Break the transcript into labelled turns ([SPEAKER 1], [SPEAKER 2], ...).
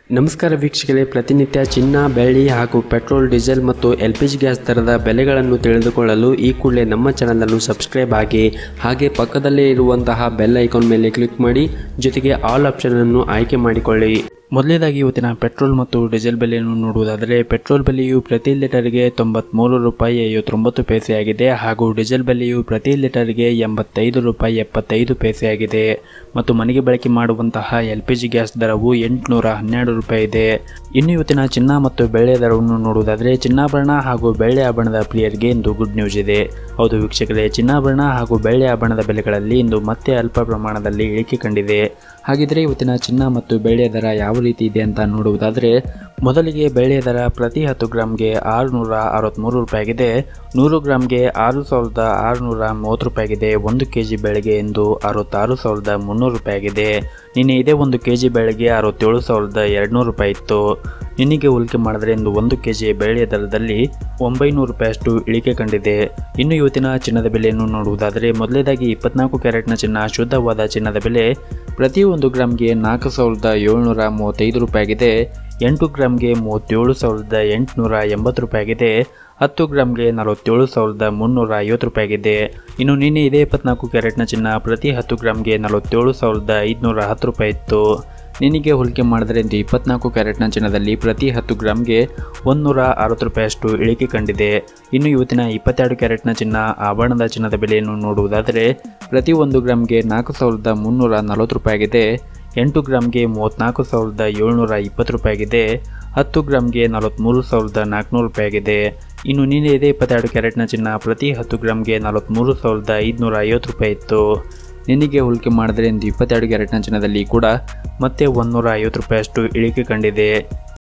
[SPEAKER 1] ನಮಸ್ಕಾರ ವೀಕ್ಷಕರೇ ಪ್ರತಿನಿತ್ಯ ಚಿನ್ನ ಬೆಳ್ಳಿ ಹಾಗೂ ಪೆಟ್ರೋಲ್ ಡೀಸೆಲ್ ಮತ್ತು ಎಲ್ ಪಿ ಜಿ ಗ್ಯಾಸ್ ದರದ ಬೆಲೆಗಳನ್ನು ತಿಳಿದುಕೊಳ್ಳಲು ಈ ಕೂಡಲೇ ನಮ್ಮ ಚಾನಲನ್ನು ಸಬ್ಸ್ಕ್ರೈಬ್ ಆಗಿ ಹಾಗೆ ಪಕ್ಕದಲ್ಲೇ ಇರುವಂತಹ ಬೆಲ್ ಐಕಾನ್ ಮೇಲೆ ಕ್ಲಿಕ್ ಮಾಡಿ ಜೊತೆಗೆ ಆಲ್ ಆಪ್ಷನನ್ನು ಆಯ್ಕೆ ಮಾಡಿಕೊಳ್ಳಿ ಮೊದಲನೇದಾಗಿ ಇವತ್ತಿನ ಪೆಟ್ರೋಲ್ ಮತ್ತು ಡೀಸೆಲ್ ಬೆಲೆಯನ್ನು ನೋಡುವುದಾದರೆ ಪೆಟ್ರೋಲ್ ಬೆಲೆಯು ಪ್ರತಿ ಲೀಟರ್ಗೆ ತೊಂಬತ್ಮೂರು ರೂಪಾಯಿ ಐವತ್ತೊಂಬತ್ತು ಪೈಸೆಯಾಗಿದೆ ಹಾಗೂ ಡೀಸೆಲ್ ಬೆಲೆಯು ಪ್ರತಿ ಲೀಟರ್ಗೆ ಎಂಬತ್ತೈದು ರೂಪಾಯಿ ಎಪ್ಪತ್ತೈದು ಪೈಸೆಯಾಗಿದೆ ಮತ್ತು ಮನೆಗೆ ಬಳಕೆ ಮಾಡುವಂತಹ ಎಲ್ ಪಿ ಜಿ ಗ್ಯಾಸ್ ದರವು ಎಂಟುನೂರ ಹನ್ನೆರಡು ರೂಪಾಯಿ ಇದೆ ಇನ್ನು ಇವತ್ತಿನ ಚಿನ್ನ ಮತ್ತು ಬೆಳ್ಳಿಯ ದರವನ್ನು ನೋಡುವುದಾದರೆ ಚಿನ್ನಾಭರಣ ಹಾಗೂ ಬೆಳ್ಳಿ ಆಭರಣದ ಪ್ರಿಯರಿಗೆ ಇಂದು ಗುಡ್ ನ್ಯೂಸ್ ಇದೆ ಹೌದು ವೀಕ್ಷಕರೇ ಚಿನ್ನಾಭರಣ ಹಾಗೂ ಬೆಳ್ಳಿ ಆಭರಣದ ಬೆಲೆಗಳಲ್ಲಿ ಇಂದು ಮತ್ತೆ ಅಲ್ಪ ಪ್ರಮಾಣದಲ್ಲಿ ಇಳಿಕೆ ಕಂಡಿದೆ ಹಾಗಿದ್ರೆ ಇವತ್ತಿನ ಚಿನ್ನ ಮತ್ತು ಬೆಳ್ಳಿಯ ದರ ಯಾವ ರೀತಿ ಇದೆ ಅಂತ ನೋಡುವುದಾದರೆ ಮೊದಲಿಗೆ ಬೆಳ್ಳಿಯ ದರ ಪ್ರತಿ ಹತ್ತು ಗ್ರಾಮ್ಗೆ ಆರುನೂರ ಅರವತ್ತ್ಮೂರು ರೂಪಾಯಿಗಿದೆ ನೂರು ಗ್ರಾಮ್ಗೆ ಆರು ಸಾವಿರದ ಆರುನೂರ ಮೂವತ್ತು ರೂಪಾಯಿಗಿದೆ ಒಂದು ಕೆ ಜಿ ಬೆಳೆಗೆ ಇಂದು ಅರವತ್ತಾರು ಸಾವಿರದ ಮುನ್ನೂರು ರೂಪಾಯಿಗಿದೆ ನಿನ್ನೆ ಇದೇ ಒಂದು ಕೆ ಜಿ ಬೆಳೆಗೆ ಅರವತ್ತೇಳು ಸಾವಿರದ ಎರಡುನೂರು ರೂಪಾಯಿ ಇತ್ತು ನಿನ್ನೆಗೆ ಹೋಲಿಕೆ ಮಾಡಿದರೆ ಇಂದು ಒಂದು ಕೆ ಜಿ ಬೆಳ್ಳಿಯ ದರದಲ್ಲಿ ಒಂಬೈನೂರು ರೂಪಾಯಿಯಷ್ಟು ಇಳಿಕೆ ಕಂಡಿದೆ ಇನ್ನು ಇವತ್ತಿನ ಚಿನ್ನದ ಬೆಲೆಯನ್ನು ನೋಡುವುದಾದರೆ ಮೊದಲೇದಾಗಿ ಇಪ್ಪತ್ನಾಲ್ಕು ಕ್ಯಾರೆಟ್ನ ಚಿನ್ನ ಶುದ್ಧವಾದ ಚಿನ್ನದ ಬೆಲೆ ಪ್ರತಿ ಒಂದು ಗ್ರಾಮ್ಗೆ ನಾಲ್ಕು ಸಾವಿರದ ಏಳ್ನೂರ ಮೂವತ್ತೈದು ರೂಪಾಯಿಗಿದೆ ಎಂಟು ಗ್ರಾಮ್ಗೆ ಮೂವತ್ತೇಳು ಸಾವಿರದ ಎಂಟುನೂರ ಎಂಬತ್ತು ರೂಪಾಯಿಗಿದೆ ಹತ್ತು ಗ್ರಾಮ್ಗೆ ನಲವತ್ತೇಳು ಸಾವಿರದ ಮುನ್ನೂರ ಐವತ್ತು ರೂಪಾಯಿಗಿದೆ ಇನ್ನು ನಿನ್ನೆ ಇದೇ ಇಪ್ಪತ್ನಾಲ್ಕು ಕ್ಯಾರೆಟ್ನ ಚಿನ್ನ ಪ್ರತಿ ಹತ್ತು ಗ್ರಾಮ್ಗೆ ನಲವತ್ತೇಳು ಸಾವಿರದ ಐದುನೂರ ಹತ್ತು ರೂಪಾಯಿ ಇತ್ತು ನಿನಗೆ ಹೋಲಿಕೆ ಮಾಡಿದರೆ ಇಂದು ಇಪ್ಪತ್ನಾಲ್ಕು ಕ್ಯಾರೆಟ್ನ ಚಿನ್ನದಲ್ಲಿ ಪ್ರತಿ ಹತ್ತು ಗ್ರಾಮ್ಗೆ ಒಂದೂರ ಅರವತ್ತು ರೂಪಾಯಿಯಷ್ಟು ಇಳಿಕೆ ಕಂಡಿದೆ ಇನ್ನು ಇವತ್ತಿನ ಇಪ್ಪತ್ತೆರಡು ಕ್ಯಾರೆಟ್ನ ಚಿನ್ನ ಆಭರಣದ ಚಿನ್ನದ ಬೆಲೆಯನ್ನು ನೋಡುವುದಾದರೆ ಪ್ರತಿ ಒಂದು ಗ್ರಾಮ್ಗೆ ನಾಲ್ಕು ಸಾವಿರದ ಮುನ್ನೂರ ನಲವತ್ತು ರೂಪಾಯಿಗಿದೆ ಎಂಟು ಗ್ರಾಮ್ಗೆ ಮೂವತ್ತ್ನಾಲ್ಕು ಸಾವಿರದ ಏಳ್ನೂರ ಇಪ್ಪತ್ತು ರೂಪಾಯಿಗಿದೆ ಹತ್ತು ಗ್ರಾಮ್ಗೆ ನಲವತ್ತ್ಮೂರು ಸಾವಿರದ ನಾಲ್ಕುನೂರು ರೂಪಾಯಿಗಿದೆ ಇನ್ನು ನಿನ್ನೆ ಇದೇ ಇಪ್ಪತ್ತೆರಡು ಕ್ಯಾರೆಟ್ನ ಚಿನ್ನ ಪ್ರತಿ ಹತ್ತು ಗ್ರಾಮ್ಗೆ ನಲವತ್ತ್ಮೂರು ಸಾವಿರದ ಐದುನೂರ ಐವತ್ತು ರೂಪಾಯಿ ಇತ್ತು ನಿನಗೆ ಹೋಲಿಕೆ ಮಾಡಿದರೆ ಇಂದು ಇಪ್ಪತ್ತೆರಡು ಕ್ಯಾರೆಟ್ನ ಚಿನ್ನದಲ್ಲಿ ಕೂಡ ಮತ್ತೆ ಒಂದೂರ ಐವತ್ತು ರೂಪಾಯಿಯಷ್ಟು ಇಳಿಕೆ ಕಂಡಿದೆ